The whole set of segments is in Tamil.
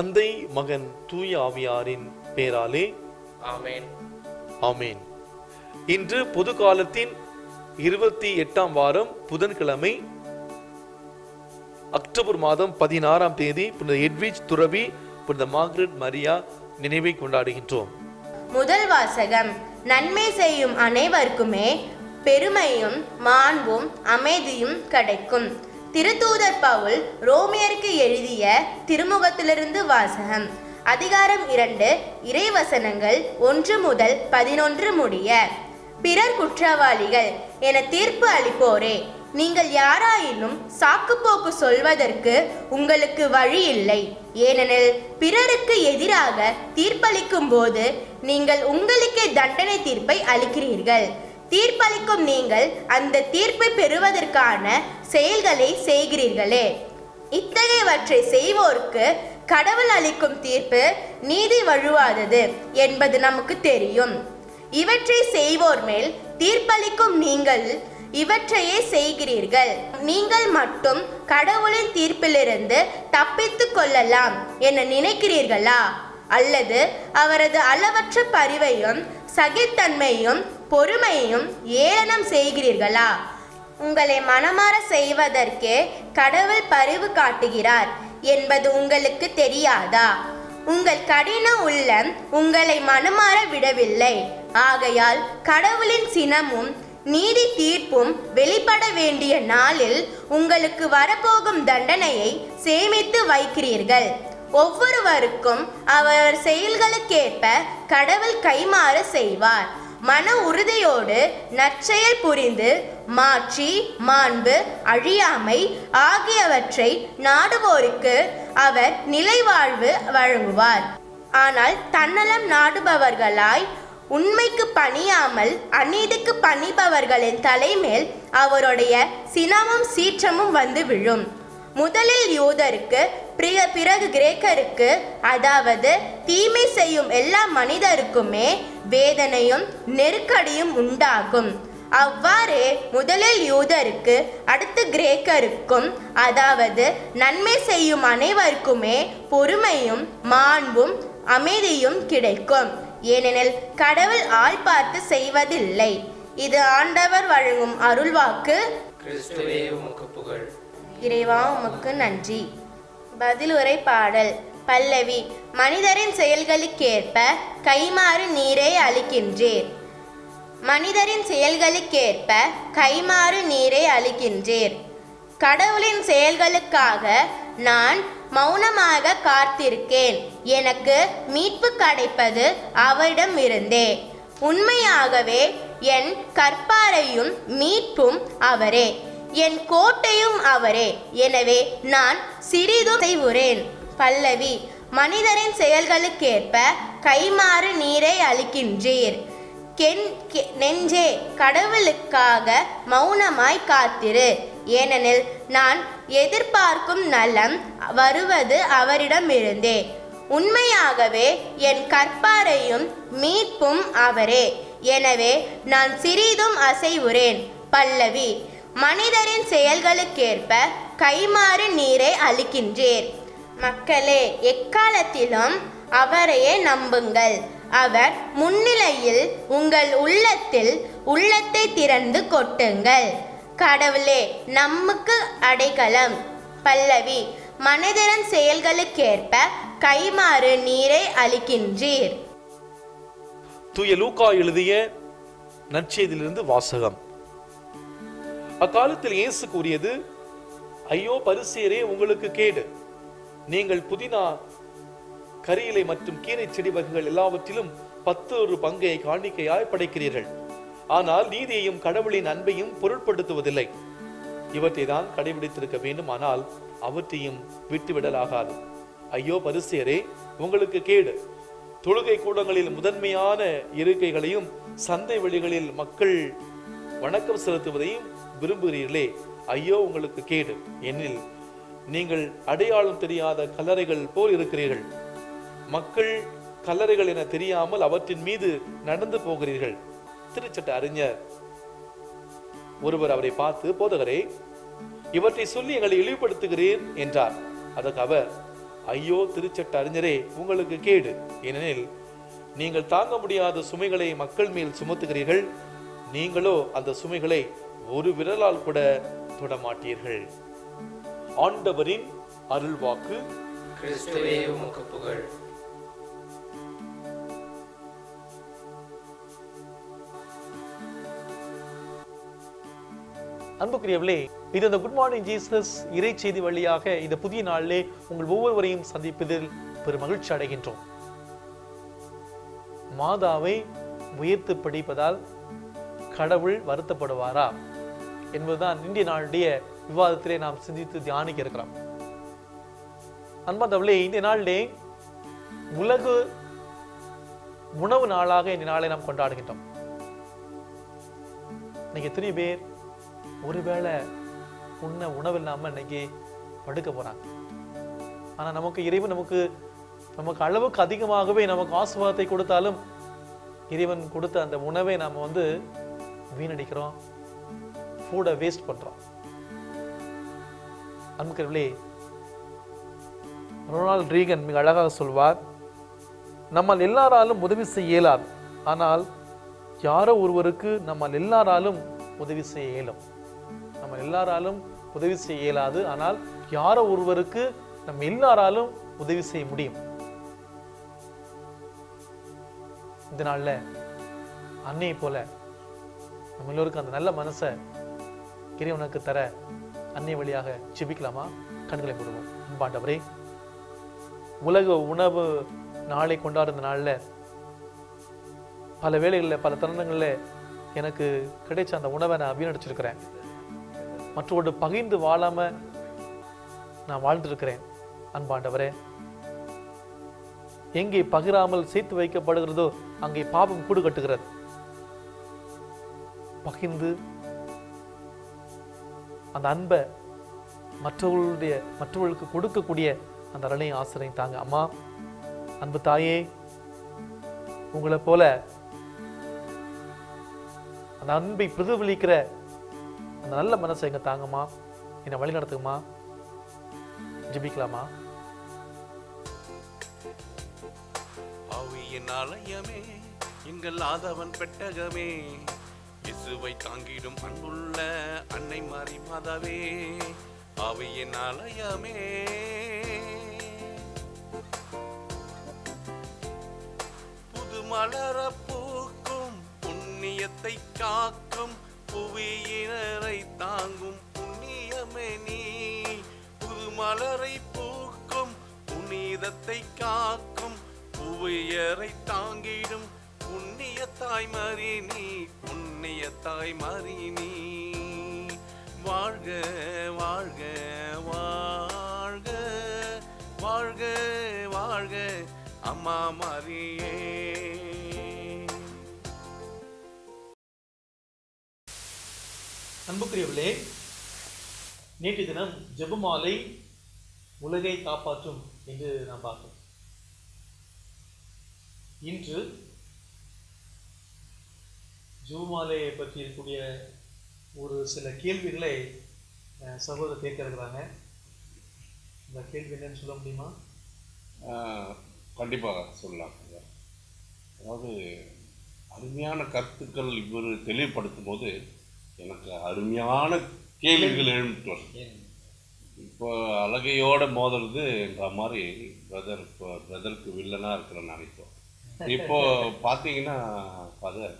தந்தை மகன் தூய ஆவியாரின் பெயராலே ஆமென் ஆமேன் இன்று பொது காலத்தின் இருபத்தி எட்டாம் வாரம் புதன்கிழமை அக்டோபர் மாதம் பதினாறாம் தேதி புனித எட்விச் துறவி புனித மார்கரெட் மரியா நினைவை கொண்டாடுகின்றோம் முதல் வாசகம் நன்மை செய்யும் அனைவருக்குமே பெருமையும் மாண்பும் அமைதியும் கிடைக்கும் திருத்தூதர் பவுல் ரோமியருக்கு எழுதிய திருமுகத்திலிருந்து வாசகம் அதிகாரம் இரண்டு இறைவசனங்கள் ஒன்று முதல் பதினொன்று முடிய பிறர் குற்றவாளிகள் என தீர்ப்பு அளிப்போரே நீங்கள் யாராயினும் சாக்குப்போக்கு சொல்வதற்கு உங்களுக்கு வழி இல்லை ஏனெனில் பிறருக்கு எதிராக தீர்ப்பளிக்கும் போது நீங்கள் உங்களுக்கே தண்டனை தீர்ப்பை அளிக்கிறீர்கள் தீர்ப்பளிக்கும் நீங்கள் அந்த தீர்ப்பை பெறுவதற்கான செயல்களை செய்கிறீர்களே இத்தகையவற்றை செய்வோருக்கு கடவுள் அளிக்கும் தீர்ப்பு நீதி வழுவாதது என்பது நமக்கு தெரியும் இவற்றை செய்வோர் மேல் தீர்ப்பளிக்கும் நீங்கள் இவற்றையே செய்கிறீர்கள் நீங்கள் மட்டும் கடவுளின் தீர்ப்பிலிருந்து தப்பித்துக் கொள்ளலாம் என நினைக்கிறீர்களா அல்லது அவரது அளவற்ற பரிவையும் சகித்தன்மையும் பொறுமையும் ஏளனம் செய்கிறீர்களா உங்களை மனமாற செய்வதற்கே கடவுள் பரிவு காட்டுகிறார் என்பது உங்களுக்கு தெரியாதா உங்கள் கடின உள்ளம் உங்களை மனமாற விடவில்லை ஆகையால் கடவுளின் சினமும் நீதி தீர்ப்பும் வெளிப்பட வேண்டிய நாளில் உங்களுக்கு வரப்போகும் தண்டனையை சேமித்து வைக்கிறீர்கள் ஒவ்வொருவருக்கும் அவர் செயல்களுக்கேற்ப கடவுள் கைமாறு செய்வார் மன உறுதியோடு நற்செயல் புரிந்து மாட்சி மாண்பு அழியாமை ஆகியவற்றை நாடுவோருக்கு அவர் நிலைவாழ்வு வழங்குவார் ஆனால் தன்னலம் நாடுபவர்களாய் உண்மைக்கு பணியாமல் அநீதிக்கு பணிபவர்களின் தலைமேல் அவருடைய சினமும் சீற்றமும் வந்து விழும் முதலில் யூதருக்கு பிற பிறகு கிரேக்கருக்கு அதாவது தீமை செய்யும் எல்லா மனிதருக்குமே வேதனையும் நெருக்கடியும் உண்டாகும் அவ்வாறே முதலில் யூதருக்கு அடுத்து கிரேக்கருக்கும் அதாவது நன்மை செய்யும் அனைவருக்குமே பொறுமையும் மாண்பும் அமைதியும் கிடைக்கும் ஏனெனில் கடவுள் ஆள் பார்த்து செய்வதில்லை இது ஆண்டவர் வழங்கும் அருள்வாக்கு கிறிஸ்துவே உமக்கு புகழ் இறைவா உமக்கு நன்றி பதிலுரை பாடல் பல்லவி மனிதரின் செயல்களுக்கேற்ப கைமாறு நீரை அளிக்கின்றீர் மனிதரின் செயல்களுக்கேற்ப கைமாறு நீரை அளிக்கின்றீர் கடவுளின் செயல்களுக்காக நான் மௌனமாக காத்திருக்கேன் எனக்கு மீட்பு கிடைப்பது அவரிடம் இருந்தே உண்மையாகவே என் கற்பாரையும் மீட்பும் அவரே என் கோட்டையும் அவரே எனவே நான் சிறிதும் செய்வுறேன் பல்லவி மனிதரின் செயல்களுக்கேற்ப கைமாறு நீரை அளிக்கின்றீர் கென் கெ- நெஞ்சே கடவுளுக்காக மௌனமாய் காத்திரு ஏனெனில் நான் எதிர்பார்க்கும் நலம் வருவது அவரிடமிருந்தே உண்மையாகவே என் கற்பாரையும் மீட்பும் அவரே எனவே நான் சிறிதும் அசைவுறேன் பல்லவி மனிதரின் செயல்களுக்கேற்ப கைமாறு நீரை அளிக்கின்றீர் மக்களே எக்காலத்திலும் அவரையே நம்புங்கள் அவர் முன்னிலையில் உங்கள் உள்ளத்தில் உள்ளத்தை திறந்து கொட்டுங்கள் கடவுளே நமக்கு அடைக்கலம் பல்லவி மனிதரின் செயல்களுக்கேற்ப கைமாறு நீரை அளிக்கின்றீர் தூய லூக்கா எழுதிய நற்செய்தியிலிருந்து வாசகம் அக்காலத்தில் இயேசு கூறியது ஐயோ பரிசேரே உங்களுக்கு கேடு நீங்கள் புதினா கரியிலை மற்றும் கீரை செடி வகைகள் எல்லாவற்றிலும் பத்து ஒரு பங்கை காணிக்கையாய் படைக்கிறீர்கள் ஆனால் நீதியையும் கடவுளின் அன்பையும் பொருட்படுத்துவதில்லை இவற்றை தான் கடைபிடித்திருக்க வேண்டுமானால் அவற்றையும் விட்டுவிடலாகாது ஐயோ பரிசேரே உங்களுக்கு கேடு தொழுகை கூடங்களில் முதன்மையான இருக்கைகளையும் சந்தை வெளிகளில் மக்கள் வணக்கம் செலுத்துவதையும் விரும்புகிறீர்களே ஐயோ உங்களுக்கு கேடு எனில் நீங்கள் அடையாளம் தெரியாத கல்லறைகள் போல் இருக்கிறீர்கள் மக்கள் கல்லறைகள் என தெரியாமல் அவற்றின் மீது நடந்து போகிறீர்கள் திருச்சட்ட அறிஞர் ஒருவர் அவரை பார்த்து போதகரே இவற்றை சொல்லி எங்களை இழிவுபடுத்துகிறீர் என்றார் அதற்கு அவர் ஐயோ திருச்சட்ட அறிஞரே உங்களுக்கு கேடு ஏனெனில் நீங்கள் தாங்க முடியாத சுமைகளை மக்கள் மேல் சுமத்துகிறீர்கள் நீங்களோ அந்த சுமைகளை ஒரு விரலால் கூட தொட மாட்டீர்கள் ஆண்டவரின் அருள்வாக்கு கிறிஸ்துவே உமக்கு புகழ் அன்புக்குரியவர்களே இது இந்த குட் மார்னிங் ஜீசஸ் இறை செய்தி வழியாக இந்த புதிய நாளிலே உங்கள் ஒவ்வொருவரையும் சந்திப்பதில் பெரும் மகிழ்ச்சி அடைகின்றோம் மாதாவை உயர்த்து படிப்பதால் கடவுள் வருத்தப்படுவாரா என்பதுதான் இந்திய நாளுடைய விவாதத்திலே நாம் சிந்தித்து தியானிக்க இருக்கிறோம் அன்பாந்தவளே இந்த நாளிலே உலக உணவு நாளாக இந்த நாளை நாம் கொண்டாடுகின்றோம் இன்னைக்கு எத்தனை பேர் ஒருவேளை உண்ண உணவு இல்லாம இன்னைக்கு படுக்க போறாங்க ஆனா நமக்கு இறைவன் நமக்கு நமக்கு அளவுக்கு அதிகமாகவே நமக்கு ஆசீர்வாதத்தை கொடுத்தாலும் இறைவன் கொடுத்த அந்த உணவை நாம வந்து வீணடிக்கிறோம் ஃபுட்டை வேஸ்ட் பண்றோம் அன்புக்கிறவர்களே ரொனால்ட் ரீகன் மிக அழகாக சொல்வார் நம்மால் எல்லாராலும் உதவி செய்ய இயலாது ஆனால் யாரோ ஒருவருக்கு நம்மால் எல்லாராலும் உதவி செய்ய இயலும் நம்ம எல்லாராலும் உதவி செய்ய இயலாது ஆனால் யாரோ ஒருவருக்கு நம்ம எல்லாராலும் உதவி செய்ய முடியும் இந்த நாள்ல அன்னையை போல நம்ம எல்லோருக்கும் அந்த நல்ல மனசை இறைவனுக்கு தர அன்னை வழியாக ஜெபிக்கலாமா கண்களை மூடுவோம் அன்பாண்டவரே உலக உணவு நாளை கொண்டாடுற நாள்ல பல வேளைகளில் பல தருணங்களில் எனக்கு கிடைச்ச அந்த உணவை நான் வீணடிச்சிருக்கிறேன் மற்றவோடு பகிர்ந்து வாழாம நான் வாழ்ந்திருக்கிறேன் அன்பாண்டவரே எங்கே பகிராமல் சேர்த்து வைக்கப்படுகிறதோ அங்கே பாபம் கூடு கட்டுகிறது பகிர்ந்து அந்த அன்பை மற்றவர்களுடைய மற்றவர்களுக்கு கொடுக்கக்கூடிய அந்த அருளையும் ஆசிரியம் தாங்க அம்மா அன்பு தாயே உங்களை போல அந்த அன்பை பிரதிபலிக்கிற அந்த நல்ல மனசை எங்க தாங்கம்மா என்னை வழி நடத்துங்கம்மா ஜெபிக்கலாமா ஆவியின் ஆலயமே எங்கள் ஆதவன் பெட்டகமே இயேசுவை தாங்கிடும் அன்புள்ள அன்னை மாறி மாதாவே ஆவியின் ஆலயமே புது மலர பூக்கும் புண்ணியத்தை காக்கும் புவியினரை தாங்கும் புண்ணியமே நீ புது மலரை பூக்கும் புனிதத்தை காக்கும் புவியரை தாங்கிடும் புண்ணிய தாய்மறி நீ புண்ணிய தாய்மறி நீ வாழ்க வாழ்க வாழ்க வாழ்க வாழ்க அம்மா மாரியே அன்புக்குரியவர்களே நேற்று தினம் ஜெபமாலை உலகை காப்பாற்றும் என்று நாம் பார்த்தோம் இன்று ஜெபமாலையை பற்றி இருக்கக்கூடிய ஒரு சில கேள்விகளை அஹ், சகோதரர் கேட்க இருக்கிறாங்க இந்த கேள்வி என்னன்னு சொல்ல முடியுமா ஆஹ், கண்டிப்பாக சொல்லலாம் ஐயா. அதாவது அருமையான கருத்துக்கள் இவர் தெளிவுபடுத்தும் போது எனக்கு அருமையான கேள்விகள் எழுந்துட்டு வரும் இப்போ அழகையோட மோதுறது என்ற மாதிரி பிரதர் இப்போ பிரதருக்கு வில்லனாக இருக்கிறேன் நான் இப்போ இப்போ பார்த்தீங்கன்னா ஃபாதர்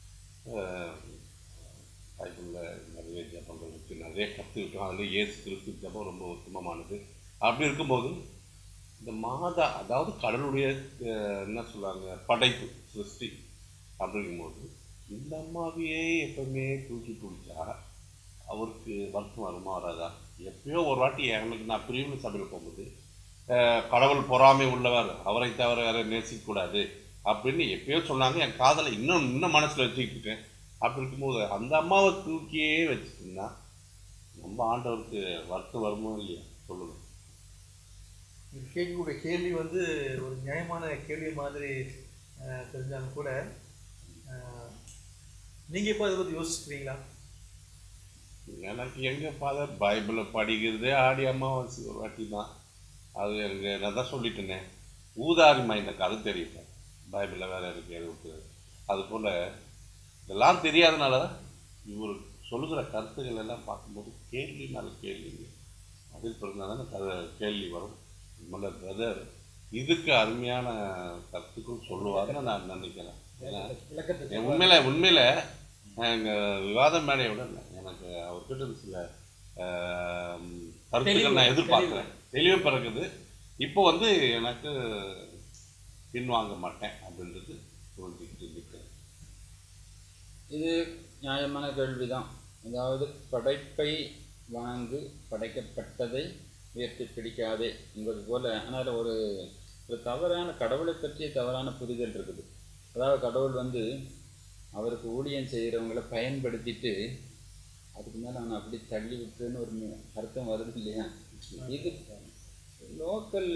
பைபிளில் நிறைய ஜபங்கள் இருக்குது நிறைய கற்றுக்கிட்டோம் அதில் இயேசு கிறிஸ்து ஜபம் ரொம்ப உத்தமமானது அப்படி இருக்கும்போது இந்த மாதா அதாவது கடவுளுடைய அஹ், என்ன சொல்லுவாங்க படைப்பு சிருஷ்டி அப்படிங்கும்போது இந்த அம்மாவையே எப்பவுமே தூக்கி பிடிச்சா அவருக்கு வருத்தம் வருமா வராதா எப்பயோ ஒரு வாட்டி எனக்கு நான் பிரிவு சபையில் போகும்போது அஹ், கடவுள் பொறாமை உள்ளவர் அவரை தவிர வேற நேசிக்கக்கூடாது அப்படின்னு எப்பயோ சொன்னாங்க என் காதலை இன்னும் இன்னும் மனசில் வச்சுக்கிட்டு இருக்கேன் அப்படி இருக்கும்போது அந்த அம்மாவை தூக்கியே வச்சுட்டுன்னா நம்ம ஆண்டவருக்கு வருத்தம் வருமோ இல்லையா சொல்லுங்கள் இது கேட்கக்கூடிய கேள்வி வந்து ஒரு நியாயமான கேள்வி மாதிரி அஹ், தெரிஞ்சாலும் கூட அஹ், நீங்க இப்போ இதை பத்தி யோசிச்சுக்கிறீங்களா எனக்கு எங்க ஃபாதர் பைபிளை படிக்கிறதே ஆடி அமாவாசை ஒரு வாட்டி தான் அது எனக்கு நான் தான் சொல்லிட்டேனே ஊதாரி மைந்த கதை தெரியல பைபிளில் வேற இருக்கு எழுத்து அது போல் இதெல்லாம் தெரியாதனால தான் இவர் சொல்லுகிற கருத்துக்கள் எல்லாம் பார்க்கும்போது கேள்வி மேலே கேள்விங்க அதில் பிறந்தால் தானே கதை கேள்வி வரும் நம்மளோட பிரதர் இதுக்கு அருமையான கருத்துக்கள் சொல்லுவாருன்னு நான் நினைக்கிறேன் ஏன்னா என் உண்மையில உண்மையில எங்கள் விவாத மேடையை விட இல்லை. எனக்கு அவர்கிட்ட இருந்து சில ஆம், கருத்துக்கள் நான் எதிர்பார்க்குறேன் தெளிவு பிறகுது இப்போ வந்து எனக்கு பின்வாங்க மாட்டேன் அப்படின்றது புரிஞ்சுக்கிட்டு இருக்கிறேன் இது நியாயமான கேள்விதான் அதாவது படைப்பை வாங்கு படைக்கப்பட்டதை உயர்த்தி பிடிக்காதே என்பது போல ஆனால் ஒரு ஒரு தவறான கடவுளை பற்றிய தவறான புரிதல் இருக்குது அதாவது கடவுள் வந்து அவருக்கு ஊழியம் செய்கிறவங்கள பயன்படுத்திட்டு அதுக்கு மேலே அவனை அப்படி தள்ளி விட்டுன்னு ஒரு மி- அர்த்தம் வருது இல்லையா இது லோக்கல்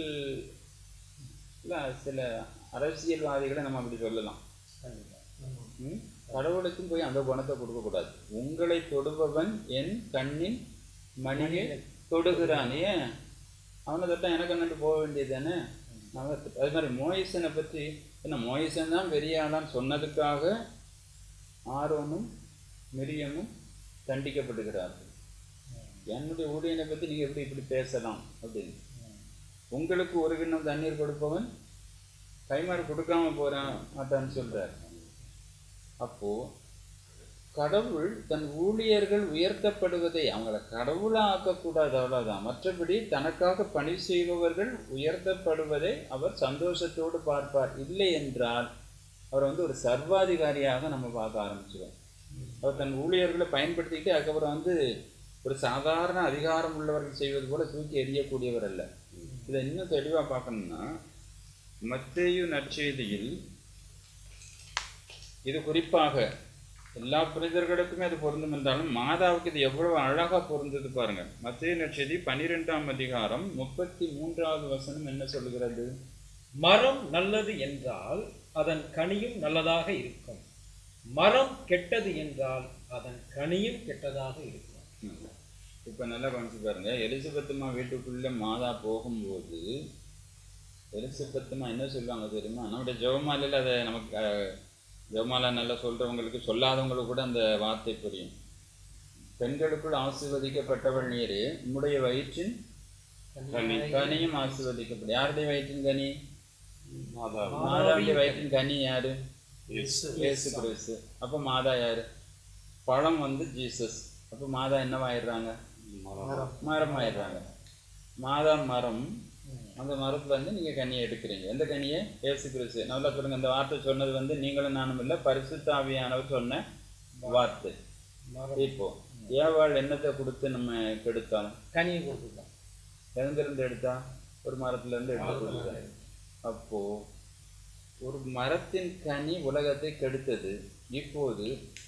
சில அரசியல்வாதிகளை நம்ம அப்படி சொல்லலாம் ம்? கடவுளுக்கும் போய் அந்த குணத்தை கொடுக்கக்கூடாது உங்களை தொடுபவன் என் கண்ணின் மணியை தொடுகிறான் ஏன் அவனை தொட்டா எனக்கு கண்ணு போக வேண்டியது தானே அது மாதிரி மோயிசனை பற்றி என்ன மோயிசன் தான் பெரிய ஆளான்னு சொன்னதுக்காக ஆரோனும் மிரியமும் தண்டிக்கப்படுகிறார்கள் என்னுடைய ஊழியனை பற்றி நீங்கள் எப்படி இப்படி பேசலாம் அப்படின்னு உங்களுக்கு ஒரு கிண்ணம் தண்ணீர் கொடுப்பவன் கைமாறு கொடுக்காம போறான் மாட்டான்னு சொல்றார் அப்போ கடவுள் தன் ஊழியர்கள் உயர்த்தப்படுவதை அவங்கள கடவுளா ஆக்கக்கூடாது அவ்வளவுதான் மற்றபடி தனக்காக பணி செய்பவர்கள் உயர்த்தப்படுவதை அவர் சந்தோஷத்தோடு பார்ப்பார் இல்லை என்றால் அவர் வந்து ஒரு சர்வாதிகாரியாக நம்ம பார்க்க ஆரம்பிச்சிடுவோம் அவர் தன் ஊழியர்களை பயன்படுத்திக்கிட்டு அதுக்கப்புறம் வந்து ஒரு சாதாரண அதிகாரம் உள்ளவர்கள் செய்வது போல தூக்கி எறியக்கூடியவர் அல்ல இதை இன்னும் தெளிவாக பார்க்கணும்னா மத்தேயு நற்செய்தியில் இது குறிப்பாக எல்லா புனிதர்களுக்குமே அது பொருந்தும் என்றாலும் மாதாவுக்கு இது எவ்வளவு அழகா பொருந்தது பாருங்க மத்திய நற்செய்தி பன்னிரெண்டாம் அதிகாரம் முப்பத்தி மூன்றாவது வசனம் என்ன சொல்லுகிறது மரம் நல்லது என்றால் அதன் கனியும் நல்லதாக இருக்கும் மரம் கெட்டது என்றால் அதன் கனியும் கெட்டதாக இருக்கும் இப்ப நல்லா கவனிச்சு பாருங்க எலிசபெத்துமா வீட்டுக்குள்ள மாதா போகும்போது எலிசபெத்துமா என்ன சொல்லுவாங்க தெரியுமா நம்முடைய ஜெவமாலையில் அதை நமக்கு அஹ், ஜெவமாலா நல்லா சொல்றவங்களுக்கு சொல்லாதவங்களுக்கு கூட அந்த வார்த்தை புரியும் பெண்களுக்குள் ஆசீர்வதிக்கப்பட்டவள் நீரே உம்முடைய வயிற்றின் கனி. கனியும் ஆசீர்வதிக்கப்படும் யாருடைய வயிற்றின் கனி மாதா மாதாவுடைய வயிற்றின் கனி யாரு இயேசு. இயேசு கிறிஸ்து அப்போ மாதா யாரு பழம் வந்து ஜீசஸ் அப்போ மாதா என்னவாயிடுறாங்க மரம். மரம் ஆயிடுறாங்க மாதா மரம் அந்த மரத்துல இருந்து நீங்க கனியை எடுக்கிறீங்க எந்த கனியை இயேசு கிறிஸ்து நல்லா சொல்லுங்க இந்த வார்த்தை சொன்னது வந்து நீங்களும் நானும் இல்லை பரிசுத்தாவியானவர் சொன்ன வார்த்தை இப்போ ஏவாள் என்னத்தை கொடுத்து நம்ம கெடுத்தாலும் கனியை கொடுத்துதான் எங்கிருந்து எடுத்தா ஒரு மரத்துல இருந்து எடுத்து கொடுத்தா அப்போ ஒரு மரத்தின் கனி உலகத்தை கெடுத்தது இப்போது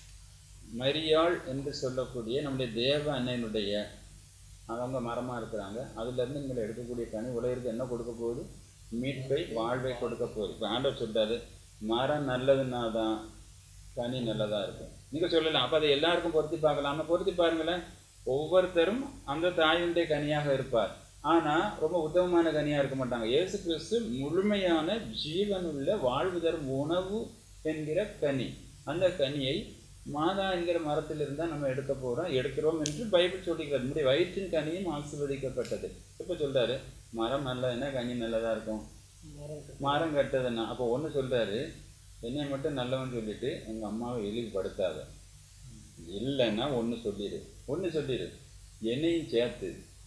மரியாள் என்று சொல்லக்கூடிய நம்முடைய தேவ அன்னையினுடைய அவங்க மரமா இருக்கிறாங்க அதுல இருந்து நீங்கள் எடுக்கக்கூடிய கனி உலகிற்கு என்ன கொடுக்க போகுது மீட்பை வாழ்வை கொடுக்க போகுது இப்போ ஆண்டவர் சொல்றாரு மரம் நல்லதுன்னா தான் கனி நல்லதா இருக்கும் நீங்க சொல்லலாம் அப்ப அதை எல்லாருக்கும் பொருத்தி பார்க்கலாமா பொருத்தி பாருங்களேன் ஒவ்வொருத்தரும் அந்த தாயுடைய கனியாக இருப்பார் ஆனா ரொம்ப உத்தமமான கனியா இருக்க மாட்டாங்க இயேசு கிறிஸ்து முழுமையான ஜீவனுள்ள வாழ்வு தரும் உணவு என்கிற கனி அந்த கனியை மாதா என்கிற மரத்தில் இருந்தா நம்ம எடுக்க போறோம் எடுக்கிறோம் என்று பைபிள் சொல்லிக்கிறது நம்முடைய வயிற்றின் கனியும் ஆசீர்வதிக்கப்பட்டது இப்ப சொல்றாரு மரம் நல்லதுன்னா கனி நல்லதா இருக்கும் மரம் கெட்டதுன்னா அப்போ ஒண்ணு சொல்றாரு என்னை மட்டும் நல்லவன் சொல்லிட்டு உங்க அம்மாவை இழிவுபடுத்தாத இல்லைன்னா ஒண்ணு சொல்லிடு ஒண்ணு சொல்லிடு என்னையும் சேர்த்து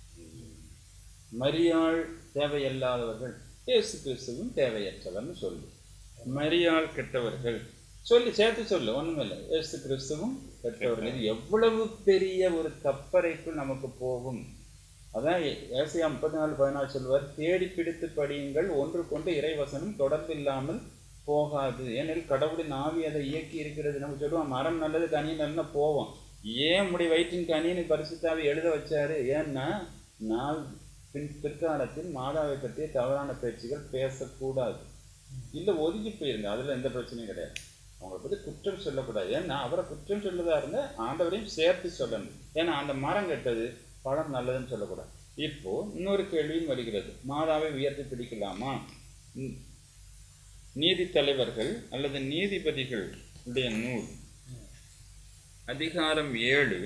மரியாள் தேவையில்லாதவர்கள் இயேசு கிறிஸ்துவும் தேவையற்றவர்னு சொல்லு மரியாள் கெட்டவர்கள் சொல்லி சேர்த்து சொல்லு ஒண்ணுமில்லை இயேசு கிறிஸ்துவும் கெட்டவர்கள் இது எவ்வளவு பெரிய ஒரு தப்பறைக்குள் நமக்கு போகும் அதான் ஏசியா முப்பத்தி நாலு பதினாலு சொல்வார் தேடி பிடித்து படியுங்கள் ஒன்றுக்கொண்டு இறைவசனம் தொடர்பில்லாமல் போகாது ஏனெனில் கடவுளின் ஆவி அதை இயக்கி இருக்கிறது நம்ம சொல்லுவோம் மரம் நல்லது கனி நல்லதுன்னா போவோம் ஏன் முடி வயிற்றின் கனின்னு பரிசுத்தாவி எழுத வச்சாரு ஏன்னா நான் பின் பிற்காலத்தில் மாதாவை பற்றிய தவறான பேச்சுகள் பேசக்கூடாது இல்லை ஒதுக்கி போயிருங்க அதுல எந்த பிரச்சனையும் கிடையாது அவங்கள பத்தி குற்றம் சொல்லக்கூடாது ஏன்னா அவரை குற்றம் சொல்லதா இருந்தா ஆண்டவரையும் சேர்த்து சொல்லணும் ஏன்னா அந்த மரம் கெட்டது பழம் நல்லதுன்னு சொல்லக்கூடாது இப்போ இன்னொரு கேள்வியும் வருகிறது மாதாவை உயர்த்தி பிடிக்கலாமா ம். நீதி தலைவர்கள் அல்லது நீதிபதிகள் உடைய நூல் அதிகாரம் ஏழு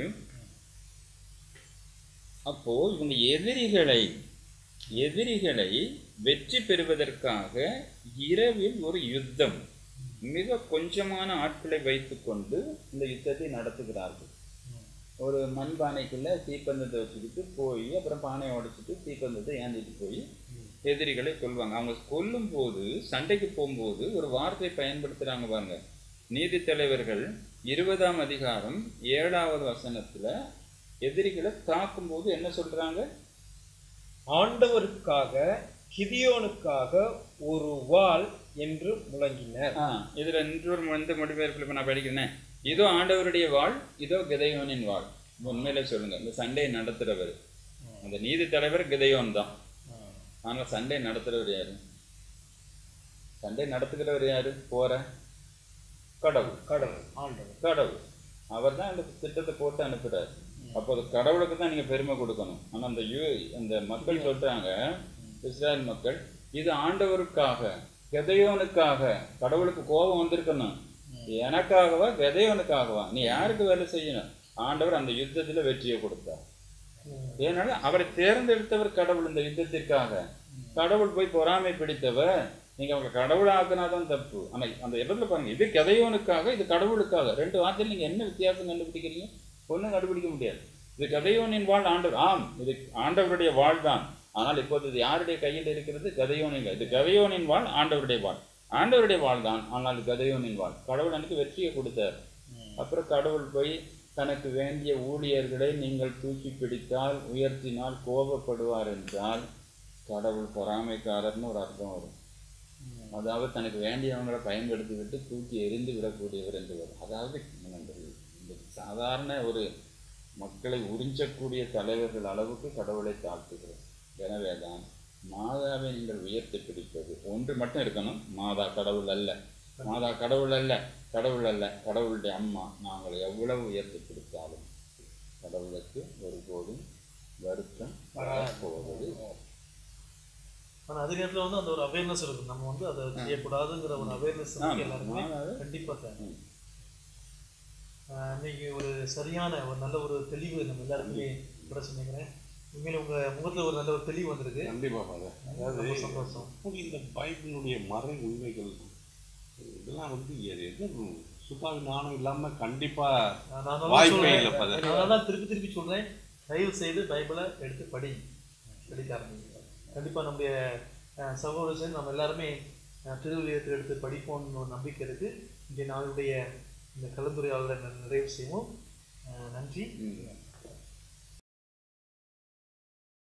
அப்போ இவங்க எதிரிகளை எதிரிகளை வெற்றி பெறுவதற்காக இரவில் ஒரு யுத்தம் மிக கொஞ்சமான ஆட்களை வைத்துக்கொண்டு இந்த யுத்தத்தை நடத்துகிறார்கள் ஒரு மண்பானைக்குள்ள தீப்பந்தத்தை வச்சுக்கிட்டு போய் அப்புறம் பானையை உடைச்சிட்டு தீப்பந்தத்தை ஏந்திட்டு போய் எதிரிகளை கொல்வாங்க அவங்க கொல்லும் போது சண்டைக்கு போகும்போது ஒரு வார்த்தை பயன்படுத்துறாங்க பாருங்க நீதி தலைவர்கள் இருபதாம் அதிகாரம் ஏழாவது வசனத்துல எதிரிகளை தாக்கும் போது என்ன சொல்றாங்க ஆண்டவருக்காக கிதியோனுக்காக ஒரு வாள் என்று முழங்கினர் ஆ இதுல இன்னொரு மொ- இந்த மொழிபெயர்ப்பில் இப்ப நான் படிக்கிறேன் இதோ ஆண்டவருடைய வாழ் இதோ கிதையோனின் வாழ் உண்மையில சொல்லுங்க இந்த சண்டை நடத்துறவர் அந்த நீதி தலைவர் கிதையோன் தான் ஆனா சண்டை நடத்துறவர் யாரு சண்டை நடத்துகிறவர் யாரு போற கடவுள் கடவுள் ஆண்டவர் கடவுள் அவர் தான் இந்த திட்டத்தை போட்டு அனுப்புறாரு அப்போ அது கடவுளுக்கு தான் நீங்க பெருமை கொடுக்கணும் ஆனா அந்த யூ அந்த மக்கள் சொல்றாங்க இஸ்ராயல் மக்கள் இது ஆண்டவருக்காக கெதையோனுக்காக கடவுளுக்கு கோபம் வந்திருக்கணும் எனக்காகவா கெதையோனுக்காகவா நீ யாருக்கு வேலை செய்யணும் ஆண்டவர் அந்த யுத்தத்துல வெற்றியை கொடுத்தார் ஏனால அவரை தேர்ந்தெடுத்தவர் கடவுள் இந்த யுத்தத்திற்காக கடவுள் போய் பொறாமை பிடித்தவர் நீங்க அவங்க கடவுள் ஆக்கினாதான் தப்பு ஆனா அந்த இடத்துல பாருங்க இது கதையோனுக்காக இது கடவுளுக்காக ரெண்டு வார்த்தையில் நீங்க என்ன வித்தியாசம் கண்டுபிடிக்கிறீங்க ஒண்ணும் கண்டுபிடிக்க முடியாது இது கதையோனின் வாழ் ஆண்டவர் ஆம் இது ஆண்டவருடைய வாழ் தான் ஆனால் இப்போது இது யாருடைய கையில் இருக்கிறது கதையோனின் இது கதையோனின் வாழ் ஆண்டவருடைய வாழ் ஆண்டவருடைய வாழ் தான் ஆனால் இது கதையோனின் வாழ் கடவுள் எனக்கு வெற்றியை கொடுத்தார் அப்புறம் கடவுள் போய் தனக்கு வேண்டிய ஊழியர்களை நீங்கள் தூக்கி பிடித்தால் உயர்த்தினால் கோபப்படுவார் என்றால் கடவுள் பொறாமைக்காரர்னு ஒரு அர்த்தம் வரும் அதாவது தனக்கு வேண்டியவங்களை பயன்படுத்தி விட்டு தூக்கி எறிந்து விடக்கூடியவர் என்று வரும் அதாவது இந்த இந்த சாதாரண ஒரு மக்களை உறிஞ்சக்கூடிய தலைவர்கள் அளவுக்கு கடவுளை தாழ்த்துகிறோம் எனவே தான் மாதாவை நீங்கள் உயர்த்தி பிடிப்பது ஒன்று மட்டும் இருக்கணும் மாதா கடவுள் அல்ல மாதா கடவுள் அல்ல கடவுள் அல்ல கடவுளுடைய அம்மா நாங்கள் எவ்வளவு உயர்த்தி பிடித்தாலும் கடவுளுக்கு ஒருபோதும் வருத்தம் வரப்போவது ஆனா அதே நேரத்துல வந்து அந்த ஒரு அவேர்னஸ் இருக்கும் நம்ம வந்து அதை செய்யக்கூடாதுங்கிற ஒரு அவேர்னஸ் ஆமா, எல்லாருமே மாதாவை கண்டிப்பா தேவை ம். ஆஹ் இன்னைக்கு ஒரு சரியான ஒரு நல்ல ஒரு தெளிவு நம்ம எல்லாருக்குமே கூட சொன்னீங்களேன் உண்மையில உங்க முகத்துல ஒரு நல்ல ஒரு தெளிவு வந்திருக்கு கண்டிப்பா ஃபாதர் அதாவது ரொம்ப சந்தோஷம் நமக்கு இந்த பைபிளுடைய மறை உண்மைகள் இதெல்லாம் வந்து எது எது சுத்தாவி நாணம் இல்லாம கண்டிப்பா நான் அதான் வாய்ப்பே சொல்றேன். இல்லை ஃபாதர் நான் தான் திருப்பி திருப்பி சொல்றேன் தயவு செய்து பைபிளை எடுத்து படி படிக்க ஆரம்பிங்க கண்டிப்பா நம்முடைய அஹ், சகோதரர் சேர்ந்து நம்ம எல்லாருமே அஹ், திருவிழியத்தை எடுத்து படிப்போம்னு ஒரு நம்பிக்கை இருக்கு இன்றைய நாளுடைய இந்த கலந்துரையாடலை நிறைவு செய்வோம் அஹ், நன்றி ம்.